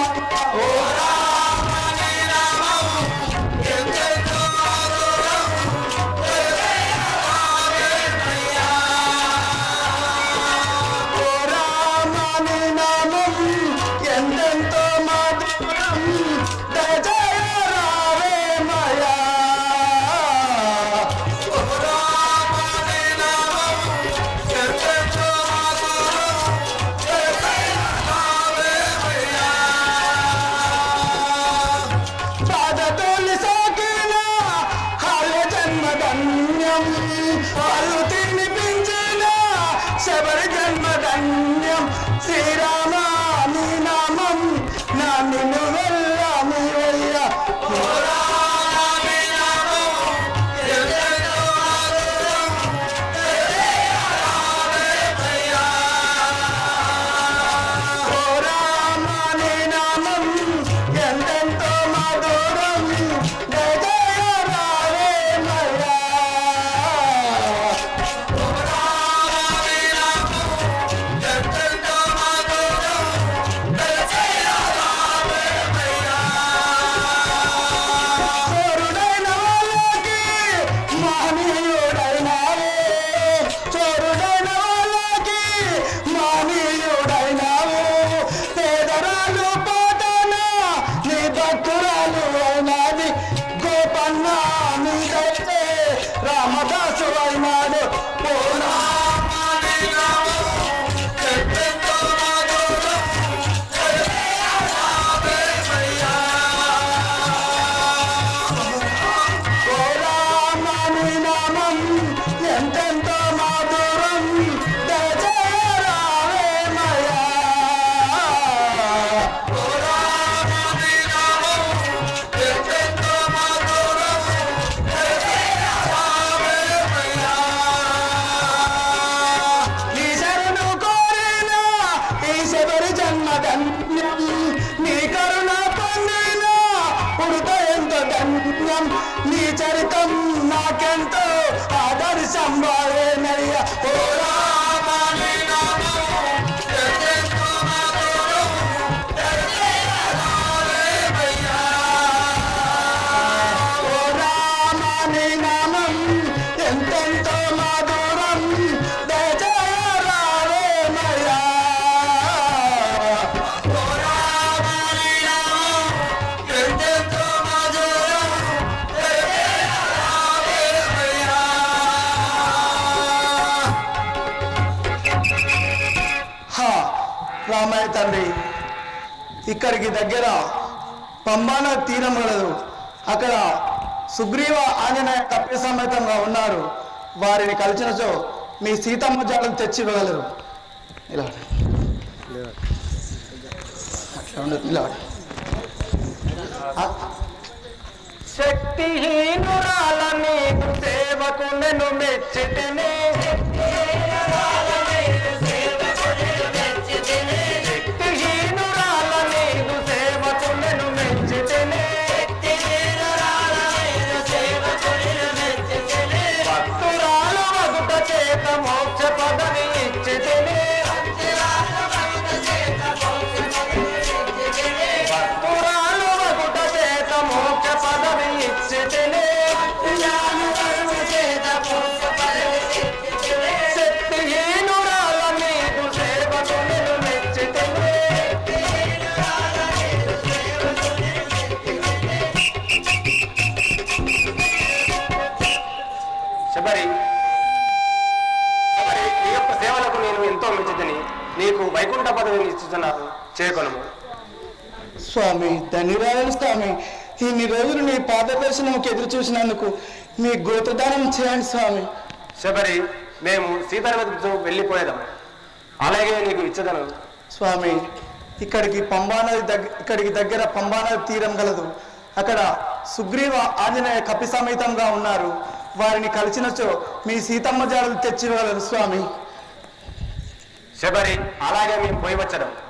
ఓ ఓ రామని నామం ఎందెంతో మధురం దయచేయ రావేమయా ఓ రామని నామం ఎందెంతో మధురం దయచేయ రావేమయా పాదతోలి సాకిన హాల జన్మధన్యం వాళ్ళు తినిపించిన శబరి జన్మధన్యం శ్రీరామ నీ నామం నా నిన్ను వెళ్ళామి వయ్యా ఓ రామ నీ నామం ఎంతెంతో మధురం జయ రావేమయ్యా చోరుడైన వాళ్ళకి మానీయుడైనావే చోరుడైన వాళ్ళకి మానీయుడైనావు పేదరాలు పోతాన నీ భక్తురాలు అయినది గోపన్న నీదైతే రామదాసు అయినాడు పోనా ఓ రామని నామం ఎంతెంతో మధురం దయచేయ రావేమయ్యా ఓ రామని నామం ఎంతెంతో మధురం దయచేయ రావేమయ్యా నీ శరణు కోరిన ఈ శబరి జన్మధన్యం నీ కరుణ పొందిన హృదయంతో ధన్యం నీ చరితం నాకెంతో ఆదర్శం వారేనయ్య ఓ రామ నీ నామం ఎంతెంతో మధురం దయచేయ రావేమయ్యా. ఓ రామ నీ నామం ఎంతెంతో మధురం దయచేయ రావేమయ్యా. ఓ రామ నీ నామం ఎంతెంతో మధురం దయచేయ రావేమయ్యా. హా రామయ్య తండ్రి ఇక్కడికి దగ్గర పంబాన తీరం కలదు అక్కడ సుగ్రీవ ఆంజనేయ కప్య సమేతంగా ఉన్నారు వారిని కలిసినచో మీ సీతమ్మ జాలం తెచ్చి ఇవ్వగలరు ఇలా అట్లా ఉండదు ఇలా ఆ, శక్తిహీనురాల నీకు సేవకు నేను మెచ్చితిని శక్తిహీనురాల నీకు సేవకు నేను మెచ్చితిని భక్తురాలు వగుట చేత మోక్ష పదవి ఇచ్చితిని భక్తురాలు వగుట చేత మోక్ష పదవి ఇచ్చితిని శక్తిహీనురాల నీకు సేవకు నేను మెచ్చితిని శబరి శబరి నీ యొక్క సేవలకు నేను ఎంతో మెచ్చితిని నీకు వైకుంఠ పదవిని ఇస్తున్నాను చేకొనము స్వామి ధన్యవాదాలు స్వామి ఇన్ని రోజులు నీ పాద దర్శనంకి ఎదురు చూసినందుకు మీ గోత్రదానం చేయండి స్వామి శబరి మేము సీతారామతో వెళ్ళిపోయేదాం అలాగే నీకు ఇచ్చదను స్వామి ఇక్కడికి పంబానది దగ్గర ఇక్కడికి దగ్గర పంబానది తీరం గలదు అక్కడ సుగ్రీవ ఆంజనేయ కపి సమేతంగా ఉన్నారు వారిని కలిసినచో మీ సీతమ్మ జాడలు తెచ్చివ్వగలరు స్వామి శబరి అలాగే మేము పోయి వచ్చడం